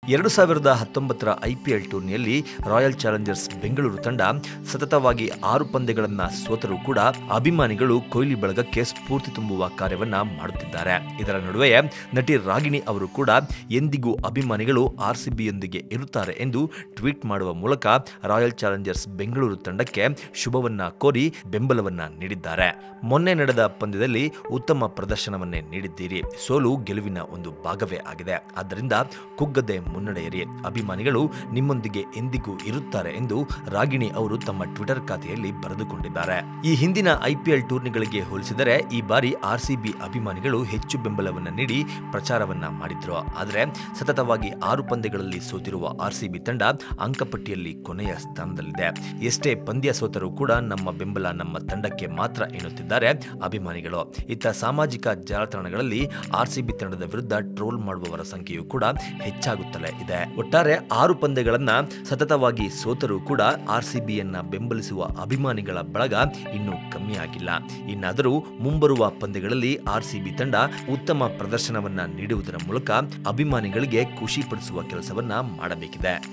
ಎರಡು ಸಾವಿರದ ಹತ್ತೊಂಬತ್ತರ ಐಪಿಎಲ್ ಟೂರ್ನಿಯಲ್ಲಿ ರಾಯಲ್ ಚಾಲೆಂಜರ್ಸ್ ಬೆಂಗಳೂರು ತಂಡ ಸತತವಾಗಿ ಆರು ಪಂದ್ಯಗಳನ್ನ ಸೋತರೂ ಕೂಡ ಅಭಿಮಾನಿಗಳು ಕೊಹ್ಲಿ ಬಳಗಕ್ಕೆ ಸ್ಫೂರ್ತಿ ತುಂಬುವ ಕಾರ್ಯವನ್ನ ಮಾಡುತ್ತಿದ್ದಾರೆ ಇದರ ನಡುವೆ ನಟಿ ರಾಗಿಣಿ ಅವರು ಕೂಡ ಎಂದಿಗೂ ಅಭಿಮಾನಿಗಳು ಆರ್ಸಿಬಿಯೊಂದಿಗೆ ಇರುತ್ತಾರೆ ಎಂದು ಟ್ವೀಟ್ ಮಾಡುವ ಮೂಲಕ ರಾಯಲ್ ಚಾಲೆಂಜರ್ಸ್ ಬೆಂಗಳೂರು ತಂಡಕ್ಕೆ ಶುಭವನ್ನ ಕೋರಿ ಬೆಂಬಲವನ್ನ ನೀಡಿದ್ದಾರೆ ಮೊನ್ನೆ ನಡೆದ ಪಂದ್ಯದಲ್ಲಿ ಉತ್ತಮ ಪ್ರದರ್ಶನವನ್ನೇ ನೀಡಿದ್ದೀರಿ ಸೋಲು ಗೆಲುವಿನ ಒಂದು ಭಾಗವೇ ಆಗಿದೆ ಆದ್ದರಿಂದ ಕುಗ್ಗದೆ ಮುನ್ನಡೆಯಿರಿ ಅಭಿಮಾನಿಗಳು ನಿಮ್ಮೊಂದಿಗೆ ಎಂದಿಗೂ ಇರುತ್ತಾರೆ ಎಂದು ರಾಗಿಣಿ ಅವರು ತಮ್ಮ ಟ್ವಿಟರ್ ಖಾತೆಯಲ್ಲಿ ಬರೆದುಕೊಂಡಿದ್ದಾರೆ ಈ ಹಿಂದಿನ ಐಪಿಎಲ್ ಟೂರ್ನಿಗಳಿಗೆ ಹೋಲಿಸಿದರೆ ಈ ಬಾರಿ ಆರ್ಸಿಬಿ ಅಭಿಮಾನಿಗಳು ಹೆಚ್ಚು ಬೆಂಬಲವನ್ನ ನೀಡಿ ಪ್ರಚಾರವನ್ನ ಮಾಡಿದ್ರು ಆದರೆ ಸತತವಾಗಿ ಆರು ಪಂದ್ಯಗಳಲ್ಲಿ ಸೋತಿರುವ ಆರ್ಸಿಬಿ ತಂಡ ಅಂಕಪಟ್ಟಿಯಲ್ಲಿ ಕೊನೆಯ ಸ್ಥಾನದಲ್ಲಿದೆ ಎಷ್ಟೇ ಪಂದ್ಯ ಸೋತರೂ ಕೂಡ ನಮ್ಮ ಬೆಂಬಲ ನಮ್ಮ ತಂಡಕ್ಕೆ ಮಾತ್ರ ಎನ್ನುತ್ತಿದ್ದಾರೆ ಅಭಿಮಾನಿಗಳು ಇತ್ತ ಸಾಮಾಜಿಕ ಜಾಲತಾಣಗಳಲ್ಲಿ ಆರ್ಸಿಬಿ ತಂಡದ ವಿರುದ್ಧ ಟ್ರೋಲ್ ಮಾಡುವವರ ಸಂಖ್ಯೆಯೂ ಕೂಡ ಹೆಚ್ಚಾಗುತ್ತಲೇ ಇದೆ ಒಟ್ಟಾರೆ ಆರು ಪಂದ್ಯಗಳನ್ನ ಸತತವಾಗಿ ಸೋತರೂ ಕೂಡ ಆರ್ಸಿಬಿಯನ್ನ ಬೆಂಬಲಿಸುವ ಅಭಿಮಾನಿಗಳ ಬಳಗ ಇನ್ನೂ ಕಮ್ಮಿಯಾಗಿಲ್ಲ ಇನ್ನಾದರೂ ಮುಂಬರುವ ಪಂದ್ಯಗಳಲ್ಲಿ ಆರ್ಸಿಬಿ ತಂಡ ಉತ್ತಮ ಪ್ರದರ್ಶನವನ್ನ ನೀಡುವುದರ ಮೂಲಕ ಅಭಿಮಾನಿಗಳಿಗೆ ಖುಷಿ ಪಡಿಸುವ ಕೆಲಸವನ್ನ ಮಾಡಬೇಕಿದೆ